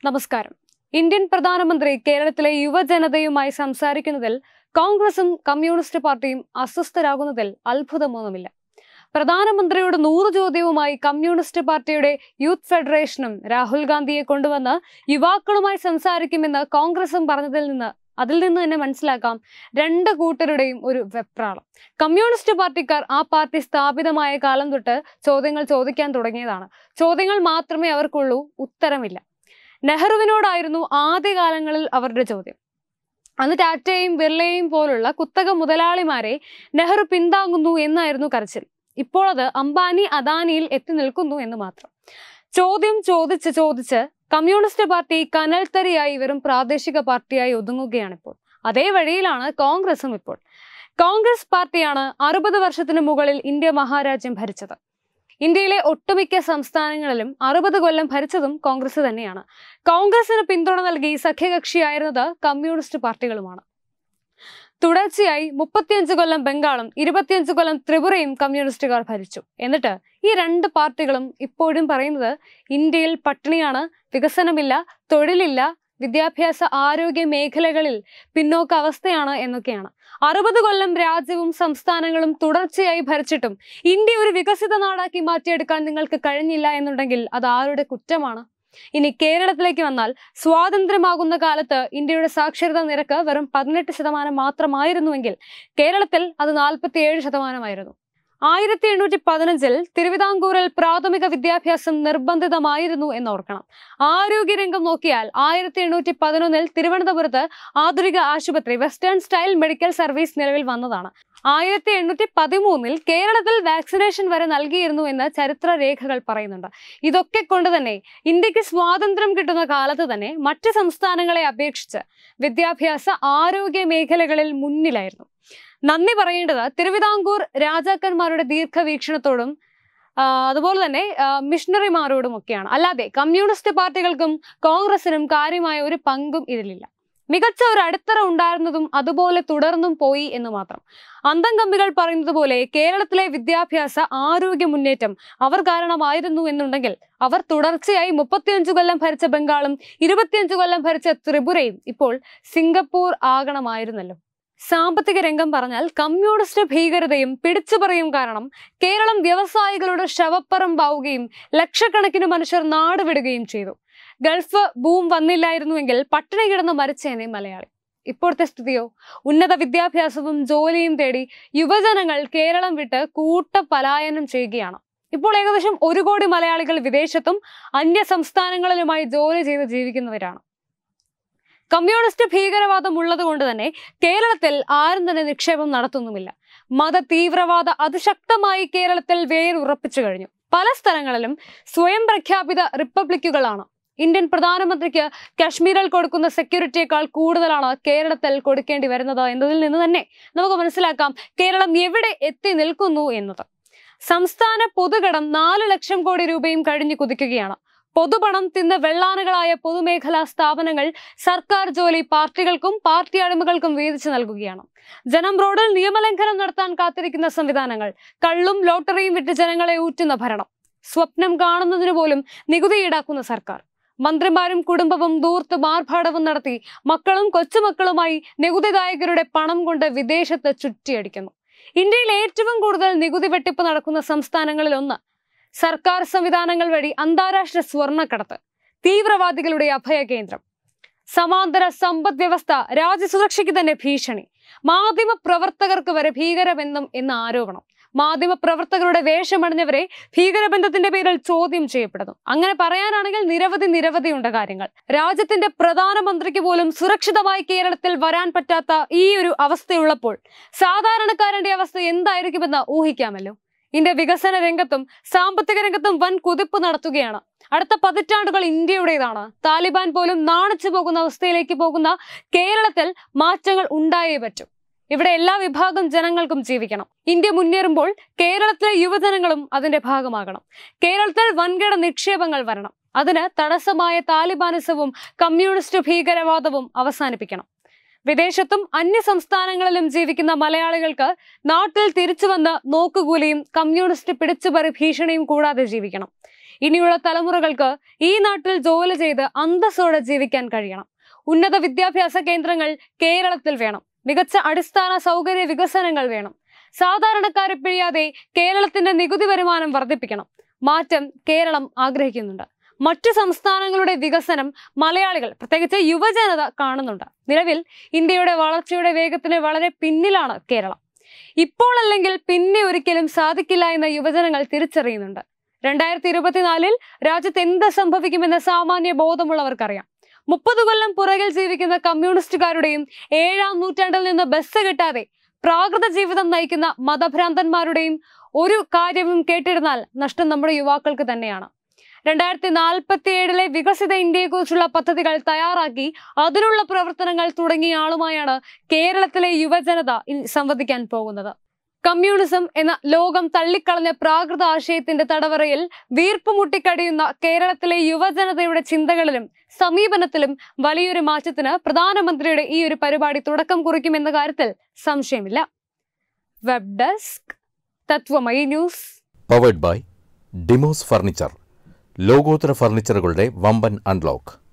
നമസ്കാരം ഇന്ത്യൻ പ്രധാനമന്ത്രി കേരളത്തിലെ യുവജനതയുമായി സംസാരിക്കുന്നതിൽ കോൺഗ്രസും കമ്മ്യൂണിസ്റ്റ് പാർട്ടിയും അസ്വസ്ഥരാകുന്നതിൽ അത്ഭുതമൊന്നുമില്ല പ്രധാനമന്ത്രിയുടെ നൂറ് ചോദ്യവുമായി കമ്മ്യൂണിസ്റ്റ് പാർട്ടിയുടെ യൂത്ത് ഫെഡറേഷനും രാഹുൽ ഗാന്ധിയെ കൊണ്ടുവന്ന് യുവാക്കളുമായി സംസാരിക്കുമെന്ന് കോൺഗ്രസും പറഞ്ഞതിൽ നിന്ന് അതിൽ നിന്ന് തന്നെ മനസ്സിലാക്കാം രണ്ട് കൂട്ടരുടെയും ഒരു വെപ്രാളം കമ്മ്യൂണിസ്റ്റ് പാർട്ടിക്കാർ ആ പാർട്ടി സ്ഥാപിതമായ കാലം തൊട്ട് ചോദ്യങ്ങൾ ചോദിക്കാൻ തുടങ്ങിയതാണ് ചോദ്യങ്ങൾ മാത്രമേ അവർക്കുള്ളൂ ഉത്തരമില്ല നെഹ്റുവിനോടായിരുന്നു ആദ്യകാലങ്ങളിൽ അവരുടെ ചോദ്യം അന്ന് ടാറ്റയും ബിർളയും പോലുള്ള കുത്തക മുതലാളിമാരെ നെഹ്റു പിന്താങ്ങുന്നു എന്നായിരുന്നു കരച്ചിൽ ഇപ്പോൾ അത് അംബാനി അദാനിയിൽ എത്തി നിൽക്കുന്നു എന്ന് മാത്രം ചോദ്യം ചോദിച്ച് ചോദിച്ച് കമ്മ്യൂണിസ്റ്റ് പാർട്ടി കനൽത്തരിയായി വെറും പ്രാദേശിക പാർട്ടിയായി ഒതുങ്ങുകയാണിപ്പോൾ അതേ വഴിയിലാണ് കോൺഗ്രസും ഇപ്പോൾ കോൺഗ്രസ് പാർട്ടിയാണ് അറുപത് വർഷത്തിനു മുകളിൽ ഇന്ത്യ മഹാരാജ്യം ഭരിച്ചത് ഇന്ത്യയിലെ ഒട്ടുമിക്ക സംസ്ഥാനങ്ങളിലും അറുപത് കൊല്ലം ഭരിച്ചതും കോൺഗ്രസ് തന്നെയാണ് കോൺഗ്രസിന് പിന്തുണ നൽകി സഖ്യകക്ഷിയായിരുന്നത് കമ്മ്യൂണിസ്റ്റ് പാർട്ടികളുമാണ് തുടർച്ചയായി മുപ്പത്തിയഞ്ച് കൊല്ലം ബംഗാളും ഇരുപത്തിയഞ്ച് കൊല്ലം ത്രിപുരയും കമ്മ്യൂണിസ്റ്റുകാർ ഭരിച്ചു എന്നിട്ട് ഈ രണ്ട് പാർട്ടികളും ഇപ്പോഴും പറയുന്നത് ഇന്ത്യയിൽ പട്ടിണിയാണ് വികസനമില്ല തൊഴിലില്ല വിദ്യാഭ്യാസ ആരോഗ്യ മേഖലകളിൽ പിന്നോക്ക അവസ്ഥയാണ് എന്നൊക്കെയാണ് അറുപത് കൊല്ലം രാജ്യവും സംസ്ഥാനങ്ങളും തുടർച്ചയായി ഭരിച്ചിട്ടും ഇന്ത്യ ഒരു വികസിത നാടാക്കി മാറ്റിയെടുക്കാൻ നിങ്ങൾക്ക് കഴിഞ്ഞില്ല എന്നുണ്ടെങ്കിൽ അത് ആരുടെ കുറ്റമാണ് ഇനി കേരളത്തിലേക്ക് വന്നാൽ സ്വാതന്ത്ര്യമാകുന്ന കാലത്ത് ഇന്ത്യയുടെ സാക്ഷരതാ നിരക്ക് വെറും പതിനെട്ട് ശതമാനം മാത്രമായിരുന്നുവെങ്കിൽ കേരളത്തിൽ അത് നാൽപ്പത്തിയേഴ് ശതമാനമായിരുന്നു ആയിരത്തി എണ്ണൂറ്റി പതിനഞ്ചിൽ തിരുവിതാംകൂറിൽ പ്രാഥമിക വിദ്യാഭ്യാസം നിർബന്ധിതമായിരുന്നു എന്നോർക്കണം ആരോഗ്യരംഗം നോക്കിയാൽ ആയിരത്തി എണ്ണൂറ്റി പതിനൊന്നിൽ തിരുവനന്തപുരത്ത് ആധുനിക ആശുപത്രി വെസ്റ്റേൺ സ്റ്റൈൽ മെഡിക്കൽ സർവീസ് നിലവിൽ വന്നതാണ് ആയിരത്തി എണ്ണൂറ്റി പതിമൂന്നിൽ കേരളത്തിൽ വാക്സിനേഷൻ വരെ നൽകിയിരുന്നു എന്ന് ചരിത്ര രേഖകൾ പറയുന്നുണ്ട് ഇതൊക്കെ കൊണ്ട് തന്നെ ഇന്ത്യക്ക് സ്വാതന്ത്ര്യം കിട്ടുന്ന കാലത്ത് തന്നെ മറ്റ് സംസ്ഥാനങ്ങളെ അപേക്ഷിച്ച് വിദ്യാഭ്യാസ ആരോഗ്യ മേഖലകളിൽ മുന്നിലായിരുന്നു നന്ദി പറയേണ്ടത് തിരുവിതാംകൂർ രാജാക്കന്മാരുടെ ദീർഘവീക്ഷണത്തോടും ആ, അതുപോലെ തന്നെ ആ, മിഷണറിമാരോടും ഒക്കെയാണ് അല്ലാതെ കമ്മ്യൂണിസ്റ്റ് പാർട്ടികൾക്കും കോൺഗ്രസിനും കാര്യമായ ഒരു പങ്കും ഇതിലില്ല മികച്ച ഒരു അടിത്തറ ഉണ്ടായിരുന്നതും അതുപോലെ തുടർന്നും പോയി എന്ന് മാത്രം അന്തം കമ്പികൾ പറയുന്നത് പോലെ കേരളത്തിലെ വിദ്യാഭ്യാസ ആരോഗ്യ മുന്നേറ്റം അവർ കാരണമായിരുന്നു എന്നുണ്ടെങ്കിൽ അവർ തുടർച്ചയായി മുപ്പത്തിയഞ്ചു കൊല്ലം ഭരിച്ച ബംഗാളും ഇരുപത്തിയഞ്ചു കൊല്ലം ഭരിച്ച ത്രിപുരയും ഇപ്പോൾ സിംഗപ്പൂർ ആകണമായിരുന്നല്ലോ സാമ്പത്തിക രംഗം പറഞ്ഞാൽ കമ്മ്യൂണിസ്റ്റ് ഭീകരതയും പിടിച്ചുപറിയും കാരണം കേരളം വ്യവസായികളുടെ ശവപ്പറമ്പാവുകയും ലക്ഷക്കണക്കിന് മനുഷ്യർ നാടുവിടുകയും ചെയ്തു ഗൾഫ് ബൂം വന്നില്ലായിരുന്നുവെങ്കിൽ പട്ടിണി കിടന്ന് മരിച്ചേനെ മലയാളി ഇപ്പോഴത്തെ സ്ഥിതിയോ ഉന്നത വിദ്യാഭ്യാസവും ജോലിയും തേടി യുവജനങ്ങൾ കേരളം വിട്ട് കൂട്ട പലായനം ചെയ്യുകയാണ് ഇപ്പോൾ ഏകദേശം ഒരു കോടി മലയാളികൾ വിദേശത്തും അന്യ സംസ്ഥാനങ്ങളിലുമായി ജോലി ചെയ്ത് ജീവിക്കുന്നവരാണ് കമ്മ്യൂണിസ്റ്റ് ഭീകരവാദം ഉള്ളതുകൊണ്ട് തന്നെ കേരളത്തിൽ ആരും തന്നെ നിക്ഷേപം നടത്തുന്നുമില്ല മത തീവ്രവാദ അതിശക്തമായി കേരളത്തിൽ വേരുറപ്പിച്ചു കഴിഞ്ഞു പല സ്ഥലങ്ങളിലും സ്വയം പ്രഖ്യാപിത റിപ്പബ്ലിക്കുകളാണ് ഇന്ത്യൻ പ്രധാനമന്ത്രിക്ക് കാശ്മീരിൽ കൊടുക്കുന്ന സെക്യൂരിറ്റിയേക്കാൾ കൂടുതലാണ് കേരളത്തിൽ കൊടുക്കേണ്ടി വരുന്നത് എന്നതിൽ നിന്ന് തന്നെ നമുക്ക് മനസ്സിലാക്കാം കേരളം എവിടെ എത്തി നിൽക്കുന്നു എന്നത് സംസ്ഥാന പൊതുകടം നാല് ലക്ഷം കോടി രൂപയും കഴിഞ്ഞു കുതിക്കുകയാണ് പൊതുപണം തിന്ന് വെള്ളാനകളായ പൊതുമേഖലാ സ്ഥാപനങ്ങൾ സർക്കാർ ജോലി പാർട്ടികൾക്കും പാർട്ടി അടിമകൾക്കും വീതിച്ചു നൽകുകയാണ് ജനം റോഡിൽ നിയമലംഘനം നടത്താൻ കാത്തിരിക്കുന്ന സംവിധാനങ്ങൾ കള്ളും ലോട്ടറിയും വിറ്റ് ജനങ്ങളെ ഊറ്റുന്ന ഭരണം സ്വപ്നം കാണുന്നതിന് പോലും നികുതി ഈടാക്കുന്ന സർക്കാർ മന്ത്രിമാരും കുടുംബവും ദൂർത്ത് ആർഭാടവും നടത്തി മക്കളും കൊച്ചുമക്കളുമായി നികുതിദായകരുടെ പണം കൊണ്ട് വിദേശത്ത് ചുറ്റിയടിക്കുന്നു ഇന്ത്യയിൽ ഏറ്റവും കൂടുതൽ നികുതി വെട്ടിപ്പ് നടക്കുന്ന സംസ്ഥാനങ്ങളിൽ ഒന്ന് സർക്കാർ സംവിധാനങ്ങൾ വഴി അന്താരാഷ്ട്ര സ്വർണ്ണക്കടത്ത് തീവ്രവാദികളുടെ അഭയ കേന്ദ്രം സമാന്തര സമ്പദ് വ്യവസ്ഥ രാജ്യസുരക്ഷയ്ക്ക് തന്നെ ഭീഷണി മാധ്യമ പ്രവർത്തകർക്ക് വരെ ഭീകരബന്ധം എന്ന ആരോപണം മാധ്യമ പ്രവർത്തകരുടെ വേഷമണിഞ്ഞവരെ ഭീകരബന്ധത്തിന്റെ പേരിൽ ചോദ്യം ചെയ്യപ്പെടുന്നു അങ്ങനെ പറയാനാണെങ്കിൽ നിരവധി നിരവധി ഉണ്ട് കാര്യങ്ങൾ രാജ്യത്തിന്റെ പ്രധാനമന്ത്രിക്ക് പോലും സുരക്ഷിതമായി കേരളത്തിൽ വരാൻ പറ്റാത്ത ഈ ഒരു അവസ്ഥയുള്ളപ്പോൾ സാധാരണക്കാരന്റെ അവസ്ഥ എന്തായിരിക്കുമെന്ന് ഊഹിക്കാമല്ലോ ഇന്ത്യ വികസന രംഗത്തും സാമ്പത്തിക രംഗത്തും വൻ കുതിപ്പ് നടത്തുകയാണ് അടുത്ത പതിറ്റാണ്ടുകൾ ഇന്ത്യയുടേതാണ് താലിബാൻ പോലും നാണിച്ചു പോകുന്ന അവസ്ഥയിലേക്ക് പോകുന്ന കേരളത്തിൽ മാറ്റങ്ങൾ ഉണ്ടായേ പറ്റൂ ഇവിടെ എല്ലാ വിഭാഗം ജനങ്ങൾക്കും ജീവിക്കണം ഇന്ത്യ മുന്നേറുമ്പോൾ കേരളത്തിലെ യുവജനങ്ങളും അതിന്റെ ഭാഗമാകണം കേരളത്തിൽ വൻകിട നിക്ഷേപങ്ങൾ വരണം അതിന് തടസ്സമായ താലിബാനിസവും കമ്മ്യൂണിസ്റ്റ് ഭീകരവാദവും അവസാനിപ്പിക്കണം വിദേശത്തും അന്യ സംസ്ഥാനങ്ങളിലും ജീവിക്കുന്ന മലയാളികൾക്ക് നാട്ടിൽ തിരിച്ചു വന്ന് നോക്കുകൂലിയും കമ്മ്യൂണിസ്റ്റ് പിടിച്ചുപറി ഭീഷണിയും കൂടാതെ ജീവിക്കണം ഇനിയുള്ള തലമുറകൾക്ക് ഈ നാട്ടിൽ ജോലി ചെയ്ത് അന്തസ്സോടെ ജീവിക്കാൻ കഴിയണം ഉന്നത വിദ്യാഭ്യാസ കേന്ദ്രങ്ങൾ കേരളത്തിൽ വേണം മികച്ച അടിസ്ഥാന സൗകര്യ വികസനങ്ങൾ വേണം സാധാരണക്കാരെ പിഴിയാതെ കേരളത്തിന്റെ നികുതി വരുമാനം വർദ്ധിപ്പിക്കണം മാറ്റം കേരളം ആഗ്രഹിക്കുന്നുണ്ട് മറ്റു സംസ്ഥാനങ്ങളുടെ വികസനം മലയാളികൾ പ്രത്യേകിച്ച് യുവജനത കാണുന്നുണ്ട് നിലവിൽ ഇന്ത്യയുടെ വളർച്ചയുടെ വേഗത്തിന് വളരെ പിന്നിലാണ് കേരളം ഇപ്പോൾ അല്ലെങ്കിൽ പിന്നെ ഒരിക്കലും സാധിക്കില്ല എന്ന് യുവജനങ്ങൾ തിരിച്ചറിയുന്നുണ്ട് രണ്ടായിരത്തി ഇരുപത്തിനാലിൽ രാജ്യത്ത് എന്ത് സംഭവിക്കുമെന്ന് സാമാന്യ ബോധമുള്ളവർക്കറിയാം മുപ്പത് കൊല്ലം പുറകിൽ ജീവിക്കുന്ന കമ്മ്യൂണിസ്റ്റുകാരുടെയും ഏഴാം നൂറ്റാണ്ടിൽ നിന്ന് ബസ് കിട്ടാതെ പ്രാകൃത ജീവിതം നയിക്കുന്ന മതഭ്രാന്തന്മാരുടെയും ഒരു കാര്യവും കേട്ടിരുന്നാൽ നഷ്ടം നമ്മുടെ യുവാക്കൾക്ക് തന്നെയാണ് രണ്ടായിരത്തി നാൽപ്പത്തി ഏഴിലെ വികസിത ഇന്ത്യയെക്കുറിച്ചുള്ള പദ്ധതികൾ തയ്യാറാക്കി അതിനുള്ള പ്രവർത്തനങ്ങൾ തുടങ്ങിയ ആളുമായാണ് കേരളത്തിലെ യുവജനത ഇനി സംവദിക്കാൻ പോകുന്നത് കമ്മ്യൂണിസം എന്ന ലോകം തള്ളിക്കളഞ്ഞ പ്രാകൃത ആശയത്തിന്റെ തടവറയിൽ വീർപ്പുമുട്ടിക്കടിയുന്ന കേരളത്തിലെ യുവജനതയുടെ ചിന്തകളിലും സമീപനത്തിലും വലിയൊരു മാറ്റത്തിന് പ്രധാനമന്ത്രിയുടെ ഈ ഒരു പരിപാടി തുടക്കം കുറിക്കുമെന്ന കാര്യത്തിൽ സംശയമില്ല web desk Tathwamayi news powered by Demos furniture ലോകോത്തര ഫർണിച്ചറുകളുടെ വമ്പൻ അൺലോക്ക്